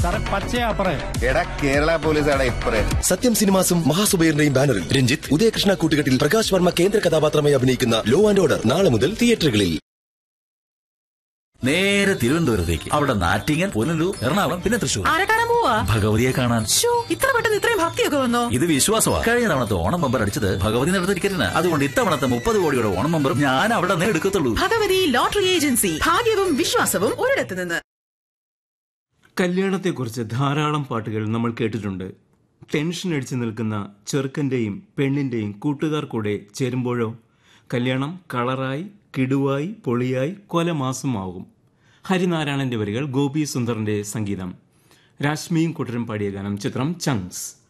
സാറേ പച്ചയാപ്പറേ എടാ കേരള പോലീസ് ആടാ ഇപ്പറേ സത്യം സിനിമാസും മഹാസുബൈറിന്റെയും ബാനറിൽ രഞ്ജിത്ത് ഉദയകൃഷ്ണ കൂട്ടുകെട്ടിൽ പ്രകാശ് വർമ്മ കേന്ദ്ര കഥാപാത്രമായി അഭിനയിക്കുന്ന ലോ ആൻഡ് ഓർഡർ നാളെ മുതൽ തിയേറ്ററുകളിൽ നേരെ തിരുവനന്തപുരത്തേക്ക് അവിടെ നാറ്റിങ്ങൻ പുനലൂർ എറണാകുളം പിന്നെ തൃശ്ശൂർ ആരെ കാണാൻ പോവാ ഭഗവതിയെ കാണാൻ ശ്ശോ, ഇത്ര പെട്ടെന്ന് ഇത്രയും ഭക്തിയൊക്കെ വന്നോ ഇത് വിശ്വാസമാണ് കഴിഞ്ഞ തവണത്തെ ഓണം ബമ്പർ അടിച്ചത് ഭഗവതി നടത്ത ടിക്കറ്റിന് അതുകൊണ്ട് ഇത്തവണത്തെ മുപ്പത് കോടിയുടെ ഓണം ബമ്പറും ഞാൻ അവിടെ നിന്ന് എടുക്കത്തുള്ളൂ ഭഗവതി ലോട്ടറി ഏജൻസി ഭാഗ്യവും വിശ്വാസവും ഒരിടത്ത് നിന്ന് കല്യാണത്തെക്കുറിച്ച് ധാരാളം പാട്ടുകൾ നമ്മൾ കേട്ടിട്ടുണ്ട് ടെൻഷൻ അടിച്ചു നിൽക്കുന്ന ചെറുക്കൻ്റെയും പെണ്ണിൻ്റെയും കൂട്ടുകാർ കൂടെ ചേരുമ്പോഴോ കല്യാണം കളറായി കിടുവായി പൊളിയായി കൊലമാസമാകും ഹരിനാരായണന്റെ വരികൾ ഗോപി സുന്ദറിന്റെ സംഗീതം രാശ്മിയും കൂട്ടരും പാടിയ ഗാനം ചിത്രം ചങ്സ്